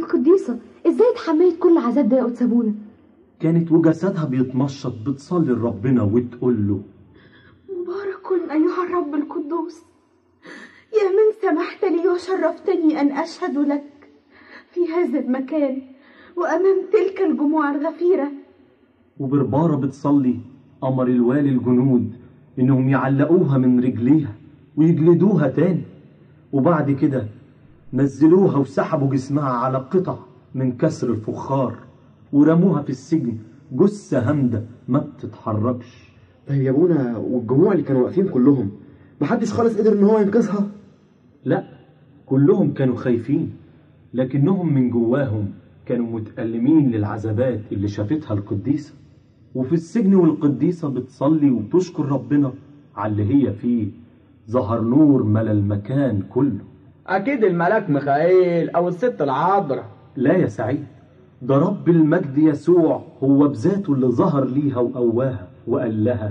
القديسة ازاي اتحملت كل العذاب ده يا قدس ابونا كانت وجسدها بيتمشط بتصلي لربنا وتقول له مبارك أيها الرب القدوس يا من سمحت لي وشرفتني أن أشهد لك في هذا المكان وأمام تلك الجموع الغفيرة وبربارة بتصلي أمر الوالي الجنود إنهم يعلقوها من رجليها ويجلدوها تاني وبعد كده نزلوها وسحبوا جسمها على قطع من كسر الفخار ورموها في السجن جثة هامدة ما بتتحركش طيب يا ابونا والجموع اللي كانوا واقفين كلهم محدش خالص قدر ان هو ينقذها لا كلهم كانوا خايفين لكنهم من جواهم كانوا متألمين للعذابات اللي شافتها القديسة وفي السجن والقديسة بتصلي وتشكر ربنا على اللي هي فيه ظهر نور ملا المكان كله أكيد الملاك ميخائيل أو الست العذراء لا يا سعيد ده رب المجد يسوع هو بذاته اللي ظهر ليها وقواها وقال لها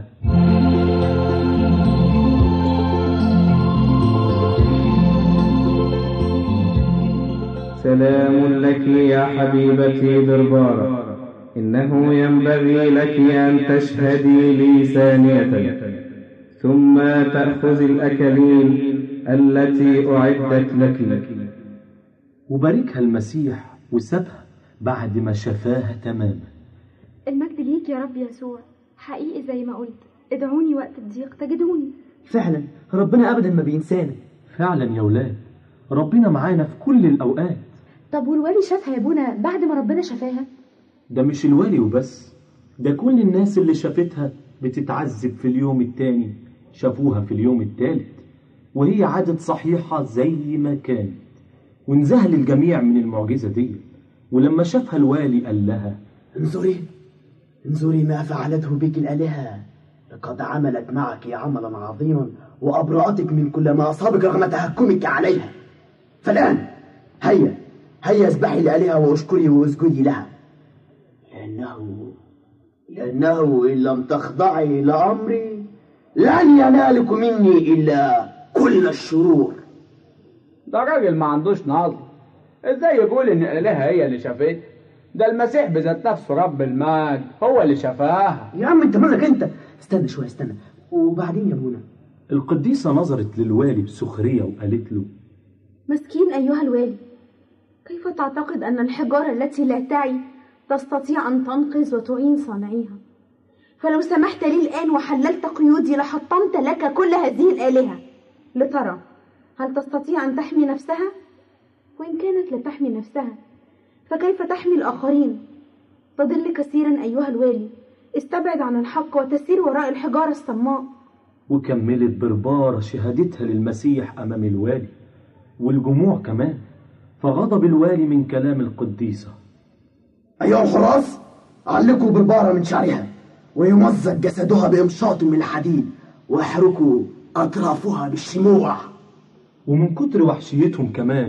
سلام لك يا حبيبتي بربارة إنه ينبغي لك أن تشهدي لي ثانية ثم تأخذ الأكلين التي أعدت لك وباركها المسيح وسابها بعد ما شفاها تماما المجد ليك يا رب يسوع حقيقي زي ما قلت ادعوني وقت الضيق تجدوني فعلا ربنا ابدا ما بينسانا فعلا يا ولاد ربنا معانا في كل الأوقات طب والوالي شافها يا ابونا بعد ما ربنا شفاها ده مش الوالي وبس ده كل الناس اللي شافتها بتتعذب في اليوم التاني شافوها في اليوم التالت وهي عادت صحيحة زي ما كانت وانذهل الجميع من المعجزة دي ولما شافها الوالي قال لها انظري انظري ما فعلته بك الآلهة لقد عملت معك عملا عظيما وأبرأتك من كل ما أصابك رغم تهكمك عليها فالآن هيا هيا اسبحي الآلهة واشكري واسجدي لها لأنه لأنه إن لم تخضعي لأمري لن ينالك مني إلا كل الشرور ده راجل ما عندوش نظر ازاي يقول ان الالهه هي اللي شافته ده المسيح بذات نفسه رب المجد هو اللي شفاها يا عم انت مالك انت استنى شويه استنى وبعدين يا ابونا القديسة نظرت للوالي بسخرية وقالت له مسكين أيها الوالي كيف تعتقد أن الحجارة التي لا تعي تستطيع أن تنقذ وتعين صانعيها فلو سمحت لي الآن وحللت قيودي لحطمت لك كل هذه الآلهة لترى هل تستطيع أن تحمي نفسها؟ وإن كانت لا تحمي نفسها فكيف تحمي الآخرين؟ تضل كثيرا أيها الوالي استبعد عن الحق وتسير وراء الحجارة الصماء وكملت بربارة شهادتها للمسيح أمام الوالي والجموع كمان فغضب الوالي من كلام القديسة أيها الحراس علقوا بربارة من شعرها ويمزق جسدها بإمشاط من الحديد واحركوا أطرافها بالشموع ومن كتر وحشيتهم كمان